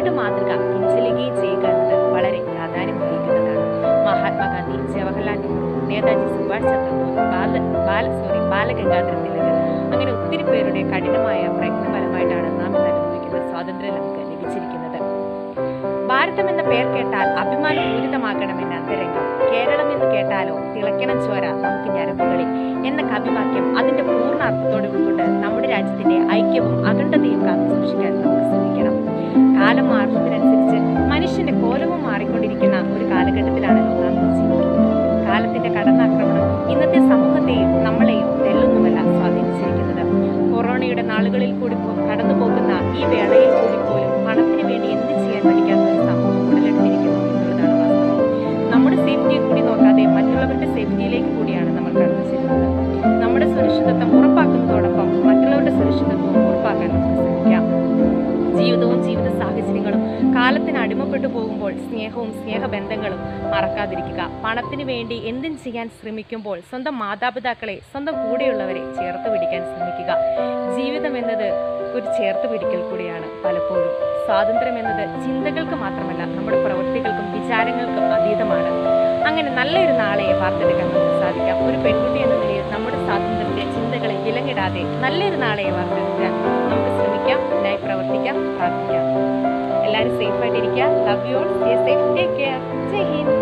കണ്ട് മാതൃക പിൻചെല്ലുകയും ചെയ്യുക എന്നത് വളരെ പ്രാധാന്യം വഹിക്കുന്നതാണ് മഹാത്മാഗാന്ധി ജവഹർലാൽ നെഹ്റു നേതാജി സുഭാഷ് ചന്ദ്രബോസ് ബാല ബാല സോറി ബാലഗംഗാധര തിലക് അങ്ങനെ ഒത്തിരി പേരുടെ കഠിനമായ പ്രയത്നഫലമായിട്ടാണ് നാം ഇന്ന് അനുഭവിക്കുന്ന സ്വാതന്ത്ര്യം നമുക്ക് ലഭിച്ചിരിക്കുന്നത് ഭാരതം എന്ന പേർ കേട്ടാൽ അഭിമാനപൂരിതമാകണമെന്ന അന്തരംഗം കേരളം എന്ന് കേട്ടാലോ തിളക്കണം ചോര നമുക്ക് ഞരമ്പുകളിൽ എന്ന കവിവാക്യം അതിന്റെ പൂർണ്ണ അർത്ഥത്തോടെ ഉൾക്കൊണ്ട് നമ്മുടെ രാജ്യത്തിന്റെ ഐക്യവും അഖണ്ഡതയും കാത്തു സൂക്ഷിക്കാൻ നമുക്ക് ശ്രമിക്കണം കാലം മാറുന്നതിനനുസരിച്ച് മനുഷ്യന്റെ കോലവും മാറിക്കൊണ്ടിരിക്കുന്ന ഒരു കാലഘട്ടത്തിലാണല്ലോ നാം ഇന്ന് ജീവിക്കുന്നത് കാലത്തിന്റെ കടന്നാക്രമണം ഇന്നത്തെ സമൂഹത്തെയും നമ്മളെയും തെല്ലൊന്നുമല്ല സ്വാധീനിച്ചിരിക്കുന്നത് കൊറോണയുടെ നാളുകളിൽ കൂടി പോ- കടന്നു പോകുന്ന ഈ വേളയിൽ കൂടി പോലും പണത്തിന് വേണ്ടി എന്ത് ചെയ്യാൻ പഠിക്കാത്ത ഒരു സമൂഹം ഉടലെടുത്തിരിക്കുന്നു എന്നുള്ളതാണ് വാസ്തവം നമ്മുടെ സേഫ്റ്റിയെ കൂടി നോക്കാതെ മറ്റുള്ളവരുടെ സേഫ്റ്റിയിലേക്ക് കൂടിയാണ് നമ്മൾ കടന്നു ചെല്ലുന്നത് നമ്മുടെ സുരക്ഷിതത്വം ഉറപ്പാക്കുന്നതോടൊപ്പം മറ്റുള്ളവരുടെ സുരക്ഷിതത്വവും ഉറപ്പാക്കാൻ നമുക്ക് ശ്രമിക്കാം ജീവിതവും ജീവിത സാഹചര്യങ്ങളും കാലത്തിന് അടിമപ്പെട്ടു പോകുമ്പോൾ സ്നേഹവും സ്നേഹബന്ധങ്ങളും മറക്കാതിരിക്കുക പണത്തിന് വേണ്ടി എന്തും ചെയ്യാൻ ശ്രമിക്കുമ്പോൾ സ്വന്തം മാതാപിതാക്കളെ സ്വന്തം കൂടെയുള്ളവരെ ചേർത്ത് പിടിക്കാൻ ശ്രമിക്കുക ജീവിതം എന്നത് ഒരു ചേർത്ത് പിടിക്കൽ കൂടിയാണ് പലപ്പോഴും സ്വാതന്ത്ര്യം എന്നത് ചിന്തകൾക്ക് മാത്രമല്ല നമ്മുടെ പ്രവൃത്തികൾക്കും വിചാരങ്ങൾക്കും അതീതമാണ് അങ്ങനെ നല്ലൊരു നാളെ വാർത്തെടുക്കാൻ നമുക്ക് സാധിക്കാം ഒരു പെൺകുട്ടി എന്ന നിലയിൽ നമ്മുടെ സ്വാതന്ത്ര്യത്തെ ചിന്തകളെ വിലങ്ങിടാതെ നല്ലൊരു നാളെ വാർത്തെടുക്കാൻ നമുക്ക് ശ്രമിക്കാം ഇതിനായി പ്രവർത്തിക്കാം പ്രാർത്ഥിക്കാം എല്ലാവരും സേഫ് ആയിട്ടിരിക്കുക love you all stay safe take care Jai Hind